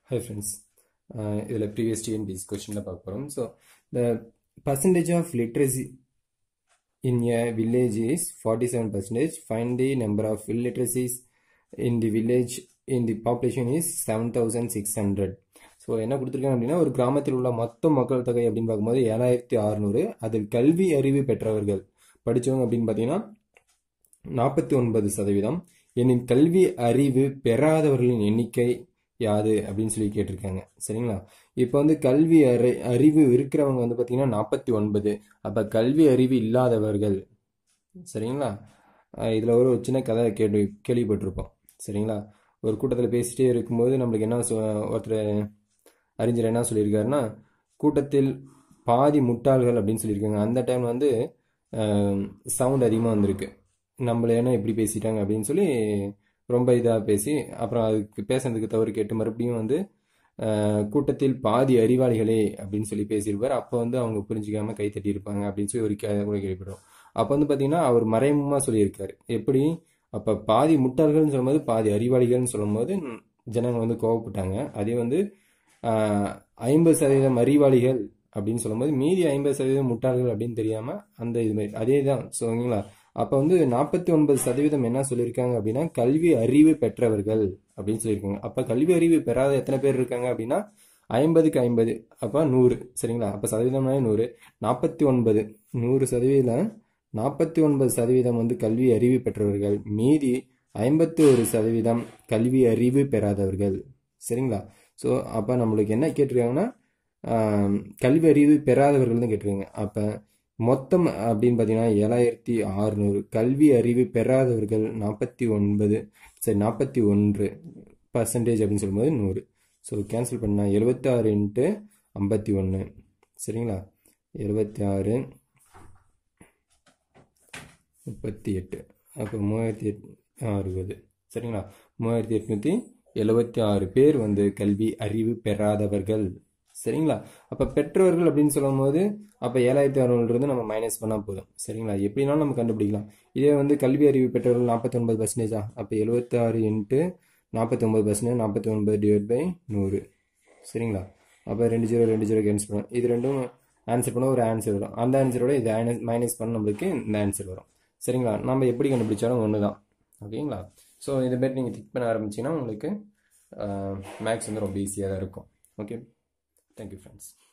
high friends இதில் previous TNPS கொஸ்டினில் பார்க்க போகிறோம் so the percentage of literacy in a village is forty seven percentage find the number of illiteracies in the village in the population is seven thousand six hundred so என்ன கொடுத்துருக்காங்க அப்படின்னா ஒரு கிராமத்தில் உள்ள மொத்த மக்கள் தொகை அப்படின்னு பார்க்கும்போது ஏழாயிரத்தி அறுநூறு அதில் கல்வி அறிவு பெற்றவர்கள் படித்தவங்க அப்படின்னு பார்த்தீங்கன்னா நாற்பத்தி ஒன்பது சதவீதம் எனின் கல்வி அறிவு பெறாதவர்களின் எண்ணிக்கை யாது அப்படின்னு சொல்லி கேட்டிருக்காங்க சரிங்களா இப்போ வந்து கல்வி அறி அறிவு இருக்கிறவங்க வந்து பார்த்தீங்கன்னா நாற்பத்தி ஒன்பது அப்போ கல்வி அறிவு இல்லாதவர்கள் சரிங்களா இதில் ஒரு சின்ன கதை கேள்வி கேள்விப்பட்டிருப்போம் சரிங்களா ஒரு கூட்டத்தில் பேசிட்டே இருக்கும்போது நம்மளுக்கு என்ன சொ- ஒருத்தர் அறிஞர் என்ன சொல்லியிருக்காருன்னா கூட்டத்தில் பாதி முட்டாள்கள் அப்படின்னு சொல்லியிருக்காங்க அந்த டைம் வந்து சவுண்ட் அதிகமாக வந்திருக்கு நம்மள என்ன இப்படி பேசிட்டாங்க அப்படின்னு சொல்லி ரொம்ப இதாக பேசி அப்புறம் அதுக்கு பேசுனதுக்கு தவறு கேட்டு மறுபடியும் வந்து அஹ், கூட்டத்தில் பாதி அறிவாளிகளே அப்படின்னு சொல்லி பேசியிருப்பார் அப்போ வந்து அவங்க புரிஞ்சுக்காம கை தட்டி இருப்பாங்க அப்படின்னு சொல்லி ஒரு கே கூட கேள்விப்படுறோம் அப்போ வந்து பார்த்தீங்கன்னா அவர் மறைமுகமாக சொல்லியிருக்காரு எப்படி அப்போ பாதி முட்டாள்கள்னு சொல்லும்போது பாதி அறிவாளிகள்னு சொல்லும்போது ம், ஜனங்க வந்து கோவப்பட்டாங்க அதே வந்து ஐம்பது சதவீதம் அறிவாளிகள் அப்படின்னு சொல்லும்போது மீதி ஐம்பது சதவீதம் முட்டாள்கள் அப்படின்னு தெரியாம அந்த இது மாதிரி அதே தான் சொல்லுங்களா அப்போ வந்து நாற்பத்தி ஒன்பது சதவீதம் என்ன சொல்லியிருக்காங்க அப்படின்னா கல்வி அறிவு பெற்றவர்கள் அப்படின்னு சொல்லியிருக்காங்க அப்போ கல்வி அறிவு பெறாத எத்தனை பேர் இருக்காங்க அப்படின்னா ஐம்பதுக்கு ஐம்பது அப்போ நூறு சரிங்களா அப்போ சதவீதம்னா நூறு நாற்பத்தி ஒன்பது நூறு சதவீதம் நாற்பத்தி ஒன்பது சதவீதம் வந்து கல்வி அறிவு பெற்றவர்கள் மீதி ஐம்பத்தி ஒரு சதவீதம் கல்வி அறிவு பெறாதவர்கள் சரிங்களா ஸோ அப்போ நம்மளுக்கு என்ன கேட்டிருக்காங்கன்னா ஆம், கல்வி அறிவு பெறாதவர்கள் தான் கேட்டிருக்காங்க அப்போ மொத்தம் அப்படின்னு பார்த்தீங்கன்னா ஏழாயிரத்தி அறுநூறு கல்வி அறிவு பெறாதவர்கள் நாற்பத்தி ஒன்பது சரி நாற்பத்தி ஒன்று பர்சன்டேஜ் அப்படின்னு சொல்லும்போது நூறு ஸோ கேன்சல் பண்ணால் எழுபத்தாறு இன்ட்டு ஐம்பத்தி ஒன்று சரிங்களா எழுபத்தி ஆறு முப்பத்தி எட்டு அப்போ மூவாயிரத்தி எட் அறுபது சரிங்களா மூவாயிரத்தி எட்நூற்றி எழுபத்தி ஆறு பேர் வந்து கல்வி அறிவு பெறாதவர்கள் சரிங்களா அப்போ பெற்றவர்கள் அப்படின்னு சொல்லும்போது அப்போ ஏழாயிரத்தி அறுநூறுலேருந்து நம்ம மைனஸ் பண்ணால் போதும் சரிங்களா எப்படினாலும் நம்ம கண்டுபிடிக்கலாம் இதே வந்து கல்வி அறிவு பெற்றவர்கள் நாற்பத்தி ஒன்பது பர்சன்டேஜா அப்போ எழுபத்தி ஆறு இன்ட்டு நாற்பத்தி ஒன்பது பர்சன்டேஜ் நாற்பத்தி ஒன்பது டிவைட் பை நூறு சரிங்களா அப்போ ரெண்டு ஜீரோ ரெண்டு ஜீரோ கேன்சல் பண்ணும் இது ரெண்டும் ஆன்சர் பண்ண ஒரு ஆன்சர் வரும் அந்த ஆன்சரோட இது மைனஸ் பண்ண நம்மளுக்கு இந்த ஆன்சர் வரும் சரிங்களா நம்ம எப்படி கண்டுபிடிச்சாலும் ஒன்று தான் ஓகேங்களா ஸோ இதை மாதிரி நீங்கள் திக் பண்ண ஆரம்பிச்சிங்கன்னா உங்களுக்கு மேக்ஸ் வந்து ரொம்ப ஈஸியாக தான் இருக்கும் ஓகே தேங்க்யூ ஃப்ரெண்ட்ஸ்